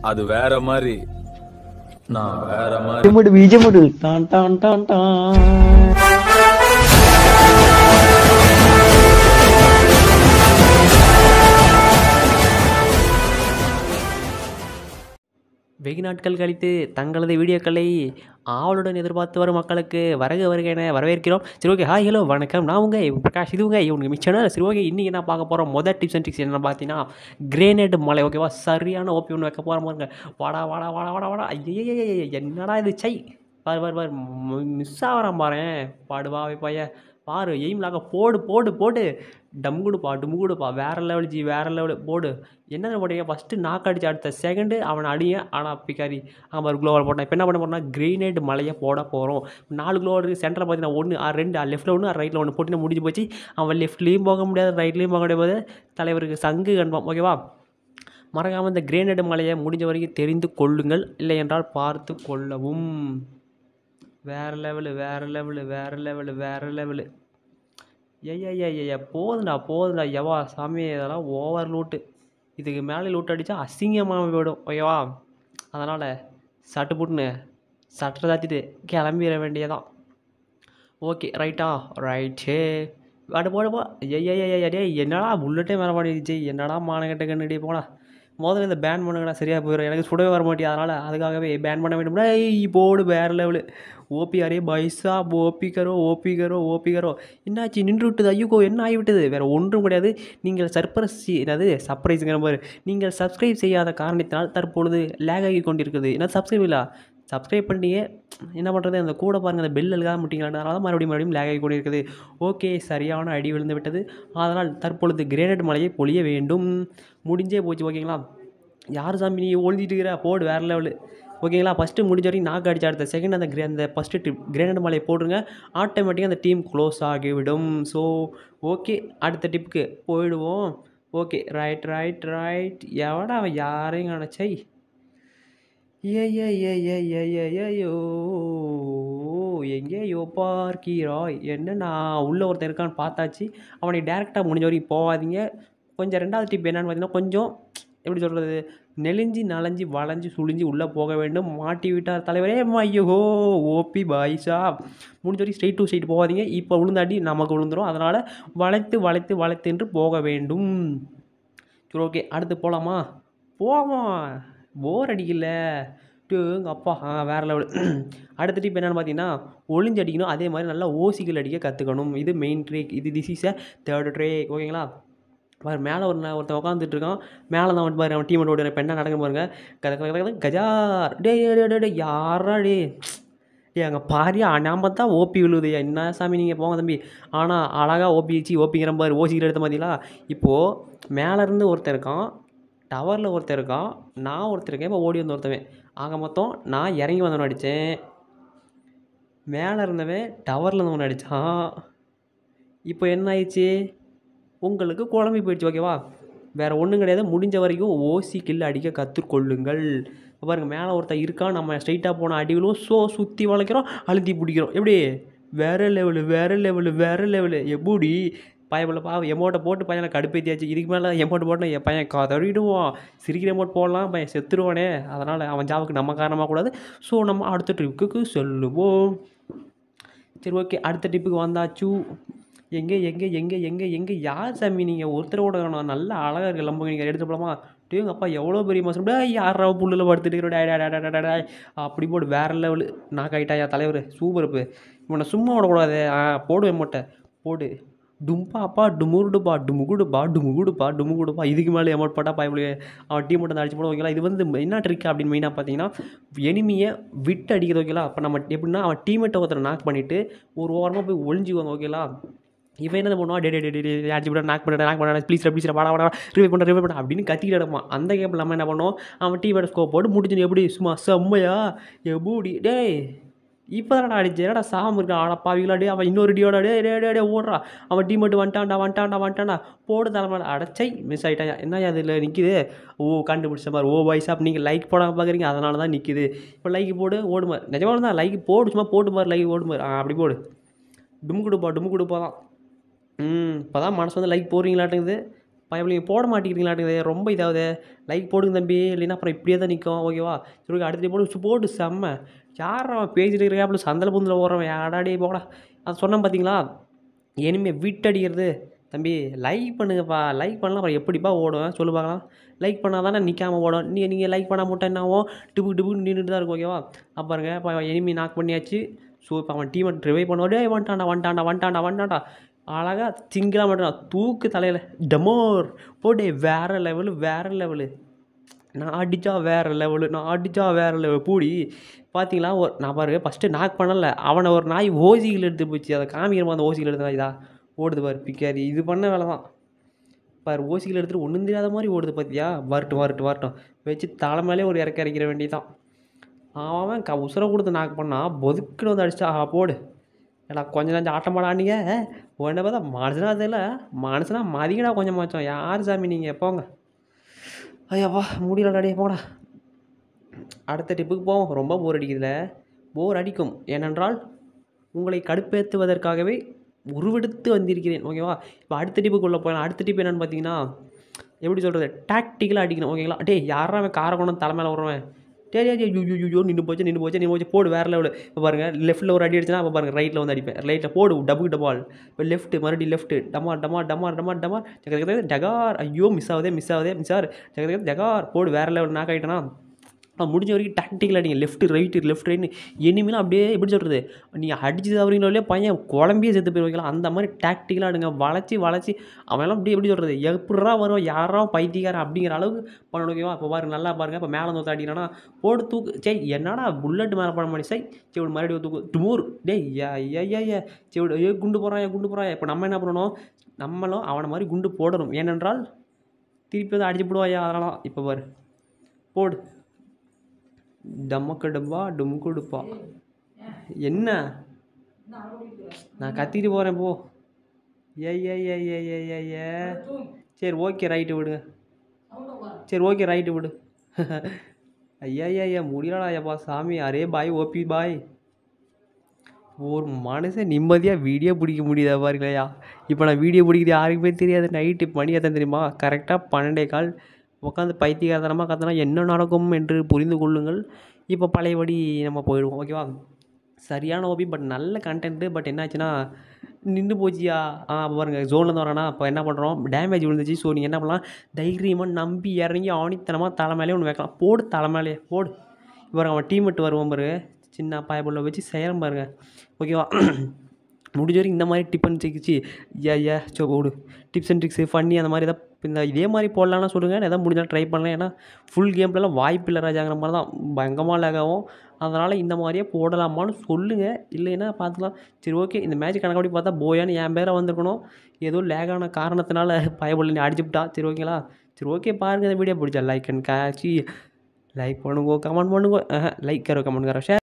அது வேற மாதிரி நான் வேற மாதிரி ബീജമുട് ബീജമുട് ടാൻ ടാൻ ടാൻ ടാൻ வெகு நாட்கள் கழித்து தங்களது வீடியோக்களை ஆவலுடன் எதிர்பார்த்து வரும் மக்களுக்கு வரக வருக என வரவேற்கிறோம் சரி ஓகே ஹாய் ஹலோ வணக்கம் நான் உங்க பிரகாஷ் இது உங்க இவனுக்கு மிச்சம் சரி ஓகே இன்றைக்கி என்ன பார்க்க போகிறோம் மொதல் டிப்ஸ் அண்ட் ட்ரிக்ஸ் என்ன பார்த்தீங்கன்னா கிரேனேட் மலை ஓகேவா சரியான ஓப்பி ஒன்று வைக்க போகிற பாருங்க வாடா வாடா வாடா வாடா வாடா ஐயே என்னடா இது சை பாரு பாரு பாரு மிஸ் ஆகிறான் பாரு பாடுவா பைய பாரு எய்ம்லாக போடு போடு போடு டம்குடுப்பா டும்குடுப்பா வேறு லெவல் ஜி வேறு லெவல் போடு என்ன போட்டீங்க ஃபஸ்ட்டு நாக்கு அடிச்சு அடுத்த செகண்டு அவனை அடிய ஆனால் பிக்காரி அவன் ஒரு க்ளோவர் போட்டான் இப்போ என்ன பண்ண போறோம்னா கிரேனேட் மலையை போட போகிறோம் நாலு க்ளோவர் சென்டரில் பார்த்தீங்கன்னா ஒன்று ரெண்டு லெஃப்ட்டில் ஒன்று ரைட்டில் ஒன்று போட்டு முடிஞ்சு போச்சு அவன் லெஃப்ட்லேயும் போக முடியாது ரைட்லேயும் போக முடியாது தலைவருக்கு சங்கு கண்பான் ஓகேவா மறக்காமல் இந்த கிரேனேட் மலையை முடிஞ்ச வரைக்கும் தெரிந்து கொள்ளுங்கள் இல்லை என்றால் பார்த்து கொள்ளவும் வேறு லெவலு வேறு லெவலு வேறு லெவலு வேறு லெவலு ஐயா போதுண்டா போதுண்டா எவா சாமி இதெல்லாம் ஓவர் லூட்டு இதுக்கு மேலே லூட் அடித்தா அசிங்கமாக போயிடும் ஓகேவா அதனால் சட்டு புட்டுன்னு சட்டை தாத்திட்டு கிளம்பிட வேண்டியதான் ஓகே ரைட்டா ரைட்டே அடு போடுப்பா ஐயா டேய் என்னடா புல்லட்டே மேலே பண்ணிடுச்சு என்னடா மானகட்ட கண்ணடி போடா முதல்ல இந்த பேன் பண்ணுங்கடா சரியாக போயிடும் எனக்கு சுடவே வர மாட்டேன் அதனால் அதுக்காகவே பேன் பண்ண வேண்டும் ஐய் போடு வேறு லெவலு ஓபி அரே பைசா ஓபி கரோ ஓபி கரோ ஓபி கரோ என்னாச்சு நின்று விட்டது ஐயோ என்ன ஆகிவிட்டது வேறு ஒன்றும் கிடையாது நீங்கள் சர்ப்ரைஸ் என்னது சர்ப்ரைஸுங்கிற மாதிரி நீங்கள் சப்ஸ்கிரைப் செய்யாத காரணத்தினால் தற்பொழுது லேக் ஆகி கொண்டிருக்குது என்ன சப்ஸ்கிரைப் இல்லை சப்ஸ்கிரைப் பண்ணிட்டீங்க என்ன பண்ணுறது அந்த கூட பாருங்கள் அந்த பெல் எழுகாம முட்டிங்களான்றதுனால தான் மறுபடியும் மறுபடியும் லேக் ஆகி கொண்டிருக்குது ஓகே சரியான அடி விழுந்து விட்டது அதனால் தற்பொழுது கிரேனேட் மலையை பொழிய வேண்டும் முடிஞ்சே போச்சு ஓகேங்களா யார் சாமி நீ ஒழிஞ்சிட்டு இருக்கிற போடு வேறு லெவலு ஓகேங்களா ஃபஸ்ட்டு முடிஞ்ச வரைக்கும் நாக்கு அடிச்ச அடுத்த செகண்ட் அந்த கிரே அந்த ஃபஸ்ட்டு டிப் கிரேனேட் மலையை போட்டுருங்க ஆட்டோமேட்டிக்காக அந்த டீம் க்ளோஸ் ஆகிவிடும் ஸோ ஓகே அடுத்த டிப்புக்கு போயிடுவோம் ஓகே ரைட் ரைட் ரைட் எவடா அவன் யாரையும் நினச்சை ஏ ஏ ஏ ஏ ஏ ஏ ஏயோ எங்கேயோ பார்க்கிறாய் என்ன நான் உள்ள ஒருத்தன் இருக்கான்னு பார்த்தாச்சு அவனை டேரெக்டாக முடிஞ்ச வரைக்கும் போகாதீங்க கொஞ்சம் ரெண்டாவது டிப் என்னன்னு பார்த்தீங்கன்னா கொஞ்சம் எப்படி சொல்கிறது நெளிஞ்சு நலஞ்சு வளைஞ்சு சுழிஞ்சு உள்ளே போக வேண்டும் மாட்டி விட்டார் தலைவரே ஐயோ ஓபி பாய்ஸா முடிஞ்ச வரைக்கும் ஸ்ட்ரெயிட் டு ஸ்ட்ரெயிட் போகாதீங்க இப்போ விழுந்தாடி நமக்கு விழுந்துரும் அதனால் வளைத்து வளைத்து வளைத்து என்று போக வேண்டும் சரி ஓகே அடுத்து போகலாமா போவோம் போர் அடிக்கல எங்கள் அப்பா ஆ வேறு லெவல் அடுத்த டிப் என்னென்னு பார்த்தீங்கன்னா ஒளிஞ்சு அடிக்கணும் அதே மாதிரி நல்லா ஓசிகள் அடிக்க கற்றுக்கணும் இது மெயின் ட்ரேக் இது this is a third track ஓகேங்களா பாரு மேலே ஒரு ந- ஒருத்தன் உட்காந்துட்டு இருக்கான் மேலே தான் வந்து பாரு அவன் டீம் ஓட இப்போ என்ன நடக்குன்னு பாருங்க கத கத கத கத கஜார் டே டே டே டே யாரா டே ஏ அங்கே பாரியா நாம தான் ஓபி விழுவுது என்ன சாமி நீங்கள் போங்க தம்பி ஆனால் அழகாக ஓபி வச்சு ஓபிங்கிற மாதிரி ஓசிக்கிற எடுத்த பார்த்தீங்களா இப்போது மேலேருந்து ஒருத்தன் இருக்கான் டவரில் ஒருத்தன் இருக்கான் நான் ஒருத்தர் இருக்கேன் இப்போ ஓடி வந்து ஒருத்தவன் ஆக மொத்தம் நான் இறங்கி வந்தவன் அடித்தேன் மேலே இருந்தவன் டவரில் இருந்தவன் அடித்தான் இப்போ என்ன ஆயிடுச்சு உங்களுக்கு குழம்பி போயிடுச்சு ஓகேவா வேறு ஒன்றும் கிடையாது முடிஞ்ச வரைக்கும் ஓசி கில் அடிக்க கற்றுக்கொள்ளுங்கள் இப்ப பாருங்க மேலே ஒருத்தன் இருக்கான் நம்ம ஸ்ட்ரைட்டாக போன அடிகளும் ஸோ சுற்றி வளைக்கிறோம் அழுத்தி பிடிக்கிறோம் எப்படி வேறு லெவலு வேறு லெவலு வேறு லெவலு எப்படி பயமில்ல பா எமௌண்ட்டை போட்டு பையனை கடுப்பேற்றியாச்சு இதுக்கு மேலே எமௌண்ட் போட்டால் என் பையன் கதறிடுவான் சிரிக்கிற எமௌண்ட் போடலாம் பையன் செத்துருவானே அதனால் அவன் ஜாவுக்கு நம்ம காரணமாக கூடாது ஸோ நம்ம அடுத்த ட்ரிப்புக்கு செல்லுவோம் சரி ஓகே அடுத்த டிப்புக்கு வந்தாச்சு எங்கே எங்கே எங்கே எங்கே எங்கே யார் சாமி நீங்கள் ஒருத்தரோட காணோம் நல்லா அழகாக இருக்கு லம்பு நீங்கள் எடுத்து போலாமா டேங்க அப்பா எவ்வளோ பெரிய மசம் டே யாரா புல்லில் படுத்துட்டு இருக்கிற டே, டே, டே, டே, டே, டே. அப்படி போடு வேறு லெவலு நான் கைட்டாயா தலைவர் சூப்பர் இப்போ இவனை சும்மா விடக்கூடாது ஆ போடுவேன் மொட்டை போடு டும்பா அப்பா டுமுருடுப்பா டுமுகுடுப்பா டுமுகுடுப்பா டுமுகுடுப்பா இதுக்கு மேலே எமௌண்ட் போட்டால் பயப்படு அவன் டீம் மட்டும் அடிச்சு போட ஓகேங்களா இது வந்து என்ன ட்ரிக் அப்படின்னு மெயினாக பார்த்தீங்கன்னா எனிமியை விட்டு அடிக்கிறது ஓகேங்களா அப்போ நம்ம எப்படின்னா அவன் டீமேட்டை ஒருத்தரை நாக் பண்ணிவிட்டு ஒரு ஓரமாக போய் ஒளிஞ்சுக்குவாங்க ஓகேங்களா இவன் என்ன பண்ணுவான் டே டே டே டே டே அடிச்சு விட நாக் பண்ண நாக் பண்ண ப்ளீஸ் ப்ளீஸ் வாடா வாடா ரிவை பண்ண ரிவை பண்ண அப்படின்னு கத்திக்கிட்டு கிடப்பான் அந்த கேப்பில் நம்ம என்ன பண்ணோம் அவன் டீமேட் ஸ்கோப் போட்டு முடிச்சுன்னு எப்படி சும்மா செம்மையா எப்படி டேய் இப்போ தானடா அடிச்சு என்னடா சாம இருக்கா ஆடா பாவிகளா டே அவன் இன்னொரு டியோட டே டே டே டே ஓடுறா அவன் டீம் மட்டும் வந்துட்டான்டா வந்துட்டான்டா வந்துட்டான்டா போடு தலைமையில அடைச்சை மிஸ் ஆகிட்டாயா என்ன அதில் நிற்கிது ஓ கண்டுபிடிச்ச மாதிரி ஓ வாய்ஸ் ஆப் நீங்கள் லைக் போடாமல் பார்க்குறீங்க அதனால தான் நிற்கிது இப்போ லைக் போடு ஓடுமார் நிஜமாக தான் லைக் போடு சும்மா போட்டு பாரு லைக் ஓடுமார் ஆ அப்படி போடு டும் கொடுப்பா டும் கொடுப்பா தான் ம் இப்போ தான் மனசு வந்து லைக் போடுறீங்களாட்டுங்குது பயப்படி நீங்கள் போட மாட்டேங்கிறீங்களாட்டுது ரொம்ப இதாகுது லைக் போடுங்க தம்பி இல்லைன்னா அப்புறம் இப்படியே தான் நிற்கும் ஓகேவா சரி ஓகே அடுத்த போடு போட்டு செம்ம யார் அவன் பேசிட்டு இருக்கிறாப்புல சந்தல புந்தில் ஓடுறவன் யாடாடி போடா அது சொன்னேன் பார்த்தீங்களா இனிமே விட்டடிக்கிறது தம்பி லைக் பண்ணுங்கப்பா லைக் பண்ணலாம் அப்புறம் எப்படிப்பா ஓடும் சொல்லு பார்க்கலாம் லைக் பண்ணால் தானே நிற்காம ஓடும் நீ நீங்கள் லைக் பண்ணால் மட்டும் என்ன ஆகும் டிபு டிபுன்னு நின்றுட்டு தான் இருக்கும் ஓகேவா அப்போ பாருங்க இப்போ எனிமி நாக் பண்ணியாச்சு ஸோ இப்போ அவன் டீமை ட்ரிவை பண்ணுவாடே வந்துட்டான்டா வந்துட்டான்டா வந்துட்டான்டா வந்துட்டான்டா அழகாக சிங்கிளாக மட்டும் தூக்கு தலையில் டமோர் போடே வேறு லெவலு வேறு லெவலு நான் அடித்தா வேறு லெவலு நான் அடித்தா வேறு லெவல் பூடி பார்த்தீங்களா ஒரு நான் பாரு ஃபஸ்ட்டு நாக் பண்ணல அவனை ஒரு நாய் ஓசிகள் எடுத்து போச்சு அதை காமிக்கிற அந்த ஓசிகள் எடுத்த நாய் தான் ஓடுது பாரு பிக்காரி இது பண்ண வேலை தான் பாரு ஓசிகள் எடுத்துகிட்டு ஒன்றும் தெரியாத மாதிரி ஓடுது பார்த்தியா வரட்டும் வரட்டும் வரட்டும் வச்சு தலை மேலே ஒரு இறக்க இறக்கிற வேண்டியதான் அவன் க உசுரை கொடுத்து நாக் பண்ணால் பொதுக்குன்னு வந்து அடிச்சா ஆ போடு ஏடா கொஞ்சம் கொஞ்சம் ஆட்டம் போடானீங்க உடனே பார்த்தா மனுஷனா அதில் மனுஷனா மதிங்கடா கொஞ்சம் மாச்சோம் யார் சாமி நீங்கள் போங்க ஐயாப்பா முடியலடா டே போடா அடுத்த டிப்புக்கு போவோம் ரொம்ப போர் அடிக்குதுல போர் அடிக்கும் ஏனென்றால் உங்களை கடுப்பேற்றுவதற்காகவே உருவெடுத்து வந்திருக்கிறேன் ஓகேவா இப்போ அடுத்த டிப்புக்குள்ளே போகலாம் அடுத்த டிப் என்னென்னு பார்த்தீங்கன்னா எப்படி சொல்கிறது டாக்டிக்கலாக அடிக்கணும் ஓகேங்களா டேய் யாரா அவன் காரை கொண்டு வந்து தலை மேலே விட்றவன் டே டே யூ யூ யூ நின்று போச்சு நின்று போச்சு நின்று போச்சு போடு வேறு லெவலு இப்போ பாருங்கள் லெஃப்ட்டில் ஒரு அடி அடிச்சுனா அப்போ பாருங்கள் ரைட்டில் வந்து அடிப்பேன் ரைட்டில் போடு டபுள் டபால் இப்போ லெஃப்ட்டு மறுபடியும் லெஃப்ட்டு டமார் டமார் டமார் டமார் டமார் ஜகத் ஜகார் ஐயோ மிஸ் ஆகுதே மிஸ் ஆகுதே மிஸ் ஆகுது ஜகத் ஜகார் போடு வேறு லெவல் நாக் ஆகிட்டேனா நான் முடிஞ்ச வரைக்கும் டாக்டிக்கலாக நீங்கள் லெஃப்ட் ரைட்டு லெஃப்ட் ரைட்னு இனிமேலாம் அப்படியே எப்படி சொல்கிறது நீங்கள் அடிச்சு தவறீங்களோ பையன் குழம்பியே செத்து போயிருவீங்களா அந்த மாதிரி டாக்டிக்கலாக ஆடுங்க வளைச்சி வளைச்சி அவன்லாம் அப்படியே எப்படி சொல்கிறது எப்படா வருவான் யாரா பைத்தியக்காரன் அப்படிங்கிற அளவுக்கு பண்ணணும் ஓகேவா இப்போ பாருங்க நல்லா பாருங்க இப்போ மேலே வந்து அடிக்கிறானா போடு தூக்கு சே என்னடா புல்லட் மேலே பண்ண மாட்டேன் சை செவிடு மறுபடியும் தூக்கு டுமூர் டேய் ஐயா ஐயா ஐயா செவிடு ஏ குண்டு போகிறான் ஏன் குண்டு போகிறான் இப்போ நம்ம என்ன பண்ணணும் நம்மளும் அவனை மாதிரி குண்டு போடணும் ஏனென்றால் திருப்பி வந்து அடிச்சு போடுவாயா அதெல்லாம் இப்போ பாரு போடு டம்மக்கு டப்பா டுமுக்கு டுப்பா என்ன நான் கத்திட்டு போகிறேன் போ ஏ ஏ ஏ ஏ ஏ ஏ ஏ சரி ஓகே ரைட்டு விடுங்க சரி ஓகே ரைட்டு விடு ஐயா ஐயா ஐயா முடியலடா ஐயாப்பா சாமி அரே பாய் ஓபி பாய் ஒரு மனுஷன் நிம்மதியாக வீடியோ பிடிக்க முடியுதா பாருங்களையா இப்போ நான் வீடியோ பிடிக்கிறது யாருக்குமே தெரியாது நைட்டு மணி எத்தனை தெரியுமா கரெக்டாக பன்னெண்டே கால் உட்காந்து பைத்தியகாரத்தனமாக கத்தனா என்ன நடக்கும் என்று புரிந்து கொள்ளுங்கள் இப்போ பழையபடி நம்ம போயிடுவோம் ஓகேவா சரியான ஓபி பட் நல்ல கண்டென்ட்டு பட் என்னாச்சுன்னா நின்று போச்சியா ஆ அப்போ பாருங்கள் ஜோன்லேருந்து வரானா அப்போ என்ன பண்ணுறோம் டேமேஜ் விழுந்துச்சு ஸோ நீங்கள் என்ன பண்ணலாம் தைரியமாக நம்பி இறங்கி ஆணித்தனமாக தலை மேலே ஒன்று வைக்கலாம் போடு தலை மேலே போடு இப்போ அவன் டீமெட்டு வருவான் பாரு சின்ன பாயபுள்ள வச்சு செய்கிறேன் பாருங்க ஓகேவா முடிஞ்ச வரைக்கும் இந்த மாதிரி டிப் அண்ட் ட்ரிக்ஸு ஏ ஏ சோ ஓடு டிப்ஸ் அண்ட் ட்ரிக்ஸு ஃபன்னி அந்த மாதிரி ஏதாவது இந்த இதே மாதிரி போடலாம்னா சொல்லுங்கள் எதாவது முடிஞ்சாலும் ட்ரை பண்ணலாம் ஏன்னா ஃபுல் கேம்லலாம் வாய்ப்பு இல்லை ராஜாங்கிற மாதிரி தான் பயங்கரமாக லேக் ஆகும் அதனால் இந்த மாதிரியே போடலாமான்னு சொல்லுங்கள் இல்லைன்னா பார்த்துக்கலாம் சரி ஓகே இந்த மேட்ச் கணக்கப்படி பார்த்தா போயான்னு என் பேரை வந்திருக்கணும் ஏதோ லேகான காரணத்தினால பயபுள்ள நீ அடிச்சுவிட்டா சரி ஓகேங்களா சரி ஓகே பாருங்கள் இந்த வீடியோ பிடிச்சா லைக் அண்ட் காட்சி லைக் பண்ணுங்க கமெண்ட் பண்ணுங்க லைக் கரோ கமெண்ட் கரோ ஷேர்